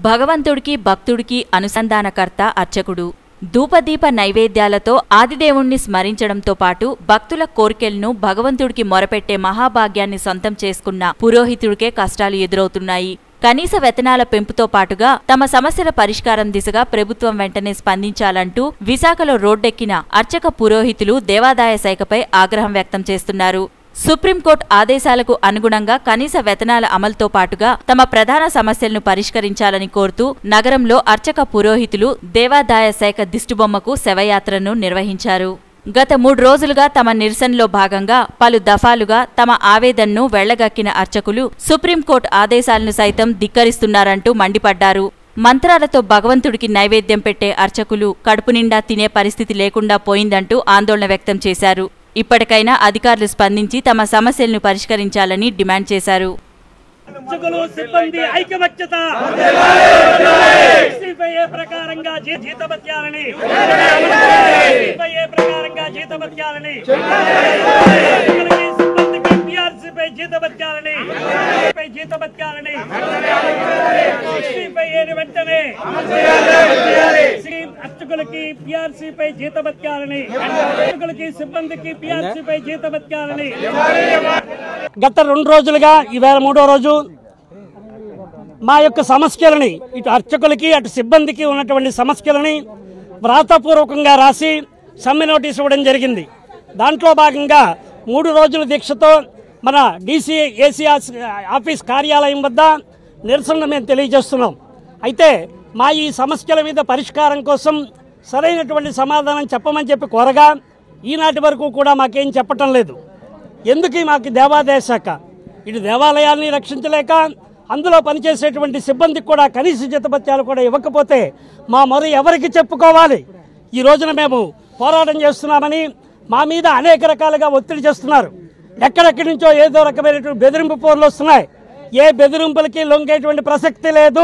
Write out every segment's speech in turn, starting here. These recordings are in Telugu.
భగవంతుడికి భక్తుడికి అనుసంధానకర్త అర్చకుడు ధూపదీప నైవేద్యాలతో ఆదిదేవుణ్ణి స్మరించడంతో పాటు భక్తుల కోర్కెలను భగవంతుడికి మొరపెట్టే మహాభాగ్యాన్ని సొంతం చేసుకున్న పురోహితుడికే కష్టాలు ఎదురవుతున్నాయి కనీస వేతనాల పెంపుతో పాటుగా తమ సమస్యల పరిష్కారం దిశగా ప్రభుత్వం వెంటనే స్పందించాలంటూ విశాఖలో రోడ్డెక్కిన అర్చక పురోహితులు దేవాదాయ శాఖపై ఆగ్రహం వ్యక్తం చేస్తున్నారు సుప్రీంకోర్టు ఆదేశాలకు అనుగుణంగా కనీస వేతనాల అమలుతో పాటుగా తమ ప్రధాన సమస్యలను పరిష్కరించాలని కోరుతూ నగరంలో అర్చక పురోహితులు దేవాదాయ శాఖ దిష్టిబొమ్మకు శవయాత్రను నిర్వహించారు గత మూడు రోజులుగా తమ నిరసనలో భాగంగా పలు దఫాలుగా తమ ఆవేదనను వెళ్లగక్కిన అర్చకులు సుప్రీంకోర్టు ఆదేశాలను సైతం ధిక్కరిస్తున్నారంటూ మండిపడ్డారు మంత్రాలతో భగవంతుడికి నైవేద్యం పెట్టే అర్చకులు కడుపు నిండా తినే పరిస్థితి లేకుండా పోయిందంటూ ఆందోళన వ్యక్తం చేశారు ఇప్పటికైనా అధికారులు స్పందించి తమ సమస్యలను పరిష్కరించాలని డిమాండ్ చేశారు అర్చకులు సిబ్బంది ఐకమత్యత సిపిఐ ప్రకారంగా జీ- జీతభత్యాలని సిపిఐ ప్రకారంగా జీతభత్యాలని అర్చకులకి సిబ్బందికి పిఆర్సీపై జీతభత్యాలని పై జీతభత్యాలని సిపిఐ వెంటనే శ్రీ అర్చకులకి పిఆర్సీపై జీతభత్యాలని అర్చకులకి సిబ్బందికి పిఆర్సీపై జీతభత్యాలని గత రెండు రోజులుగా ఈవేళ మూడో రోజు మా యొక్క సమస్యలని ఇటు అర్చకులకి అటు సిబ్బందికి ఉన్నటువంటి సమస్యలని వ్రాతపూర్వకంగా రాసి సమ్మె నోటీస్ ఇవ్వడం జరిగింది దాంట్లో భాగంగా మూడు రోజుల దీక్షతో మన డీసీ ఏసీ ఆఫీస్ కార్యాలయం వద్ద నిరసన మేము తెలియజేస్తున్నాం అయితే మా ఈ సమస్యల మీద పరిష్కారం కోసం సరైనటువంటి సమాధానం చెప్పమని చెప్పి కోరగా ఈనాటి వరకు కూడా మాకేం చెప్పటం లేదు ఎందుకు మాకు దేవాదాయ శాఖ ఇటు దేవాలయాల్ని రక్షించలేక అందులో పనిచేసేటువంటి సిబ్బందికి కూడా కనీస జీతభత్యాలు కూడా ఇవ్వకపోతే మా మొర ఎవరికి చెప్పుకోవాలి ఈ రోజున మేము పోరాటం చేస్తున్నామని మా మీద అనేక రకాలుగా ఒత్తిడి చేస్తున్నారు ఎక్కడెక్కడి నుంచో ఏదో రకమైనటువంటి బెదిరింపు పోర్లు వస్తున్నాయి ఏ బెదిరింపులకి లొంగేటువంటి ప్రసక్తి లేదు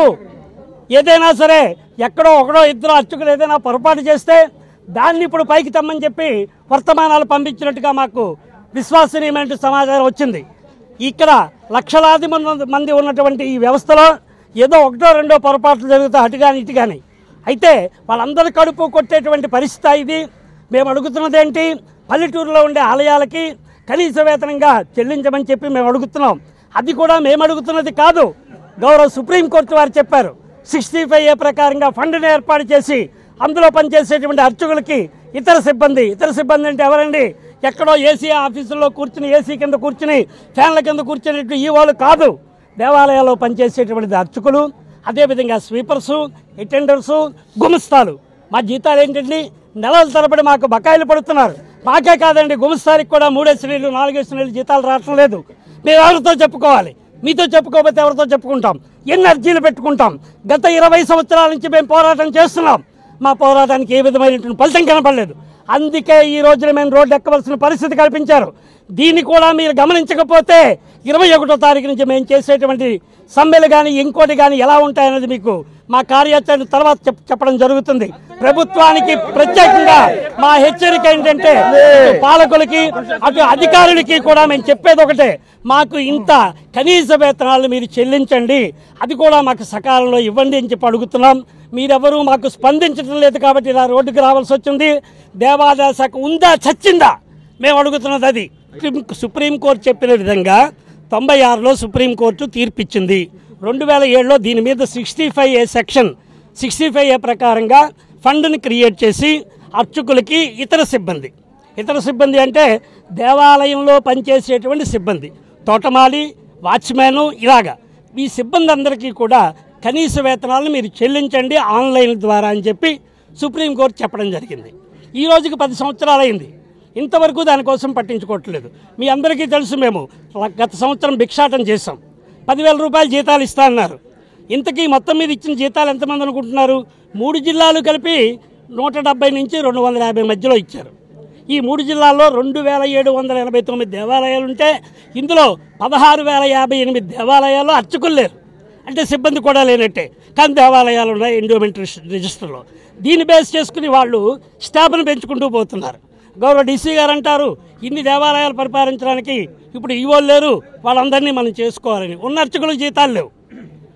ఏదైనా సరే ఎక్కడో ఒకడో ఇద్దరు అర్చకులు ఏదైనా పొరపాటు చేస్తే దాన్ని ఇప్పుడు పైకి తెమ్మని చెప్పి వర్తమానాలు పంపించినట్టుగా మాకు విశ్వసనీయమైన సమాచారం వచ్చింది ఇక్కడ లక్షలాది మంది మంది ఉన్నటువంటి ఈ వ్యవస్థలో ఏదో ఒకటో రెండో పొరపాట్లు జరుగుతాయి అటు కానీ ఇటు కానీ అయితే వాళ్ళందరి కడుపు కొట్టేటువంటి పరిస్థితి ఇది మేము అడుగుతున్నది ఏంటి పల్లెటూరులో ఉండే ఆలయాలకి కనీస వేతనంగా చెల్లించమని చెప్పి మేము అడుగుతున్నాం అది కూడా మేము అడుగుతున్నది కాదు గౌరవ సుప్రీంకోర్టు వారు చెప్పారు సిక్స్టీ ఫైవ్ ఏ ప్రకారంగా ఫండ్ని ఏర్పాటు చేసి అందులో పనిచేసేటువంటి అర్చకులకి ఇతర సిబ్బంది ఇతర సిబ్బంది అంటే ఎవరండి ఎక్కడో ఏసీ ఆఫీసుల్లో కూర్చుని ఏసీ కింద కూర్చుని ఫ్యాన్ల కింద కూర్చునేటువంటి ఈ వాళ్ళు కాదు దేవాలయాల్లో పనిచేసేటువంటి అర్చకులు అదేవిధంగా స్వీపర్సు అటెండర్సు గుమస్తాలు మా జీతాలు ఏంటండి నెలల తరబడి మాకు బకాయిలు పడుతున్నారు మాకే కాదండి గుమస్తానికి కూడా మూడేసి నెలలు నాలుగేసి నెలలు జీతాలు రావటం లేదు మేము ఎవరితో చెప్పుకోవాలి మీతో చెప్పుకోకపోతే ఎవరితో చెప్పుకుంటాం ఎన్ని అర్జీలు పెట్టుకుంటాం గత ఇరవై సంవత్సరాల నుంచి మేము పోరాటం చేస్తున్నాం మా పోరాటానికి ఏ విధమైనటువంటి ఫలితం కనపడలేదు అందుకే ఈ రోజున మేము రోడ్డు ఎక్కవలసిన పరిస్థితి కల్పించారు దీన్ని కూడా మీరు గమనించకపోతే ఇరవై ఒకటో తారీఖు నుంచి మేము చేసేటువంటి సమ్మెలు కానీ ఇంకోటి కానీ ఎలా ఉంటాయనేది మీకు మా కార్యాచరణ తర్వాత చెప్ చెప్పడం జరుగుతుంది ప్రభుత్వానికి ప్రత్యేకంగా మా హెచ్చరిక ఏంటంటే ఇటు పాలకులకి అటు అధికారులకి కూడా మేము చెప్పేది ఒకటే మాకు ఇంత కనీస వేతనాలు మీరు చెల్లించండి అది కూడా మాకు సకాలంలో ఇవ్వండి అని చెప్పి అడుగుతున్నాం మీరెవరూ మాకు స్పందించడం లేదు కాబట్టి ఇలా రోడ్డుకు రావాల్సి వచ్చింది దేవాదాయ శాఖ ఉందా చచ్చిందా మేము అడుగుతున్నది అది సుప్రీం- సుప్రీంకోర్టు చెప్పిన విధంగా తొంభై ఆరులో సుప్రీంకోర్టు తీర్పిచ్చింది రెండు వేల ఏడులో దీని మీద sixty five A section sixty five A ప్రకారంగా ఫండ్ని క్రియేట్ చేసి అర్చకులకి ఇతర సిబ్బంది ఇతర సిబ్బంది అంటే దేవాలయంలో పనిచేసేటువంటి సిబ్బంది తోటమాలి వాచ్మ్యాను ఇలాగా ఈ సిబ్బంది అందరికీ కూడా కనీస వేతనాలను మీరు చెల్లించండి ఆన్లైన్ ద్వారా అని చెప్పి సుప్రీంకోర్టు చెప్పడం జరిగింది ఈ రోజుకి పది సంవత్సరాలు అయింది ఇంతవరకు దానికోసం పట్టించుకోవట్లేదు మీ అందరికీ తెలుసు మేము గత సంవత్సరం భిక్షాటం చేసాం పదివేల రూపాయలు జీతాలు ఇస్తా అన్నారు ఇంతకీ మొత్తం మీద ఇచ్చిన జీతాలు ఎంతమంది అనుకుంటున్నారు మూడు జిల్లాలు కలిపి నూట డెబ్బై నుంచి రెండు వందల యాభై మధ్యలో ఇచ్చారు ఈ మూడు జిల్లాల్లో రెండు వేల ఏడు వందల ఎనభై తొమ్మిది దేవాలయాలు ఉంటే ఇందులో పదహారు వేల యాభై ఎనిమిది దేవాలయాల్లో అర్చకులు లేరు అంటే సిబ్బంది కూడా లేనట్టే కానీ దేవాలయాలు ఉన్నాయి ఎండోమెంట్ రిజిస్టర్లో దీన్ని బేస్ చేసుకుని వాళ్ళు స్టాఫ్ను పెంచుకుంటూ పోతున్నారు గౌరవ డీసీ గారు అంటారు ఇన్ని దేవాలయాలు పరిపాలించడానికి ఇప్పుడు ఈవోలు లేరు వాళ్ళందరినీ మనం చేసుకోవాలని ఉన్న అర్చకులకు జీతాలు లేవు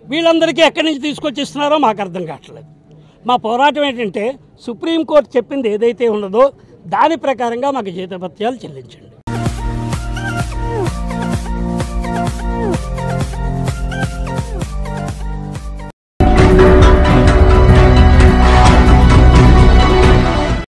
వీళ్ళందరికీ ఎక్కడి నుంచి తీసుకొచ్చి ఇస్తున్నారో మాకు అర్థం కావట్లేదు మా పోరాటం ఏంటంటే సుప్రీంకోర్టు చెప్పింది ఏదైతే ఉన్నదో దాని ప్రకారంగా మాకు జీతభత్యాలు చెల్లించండి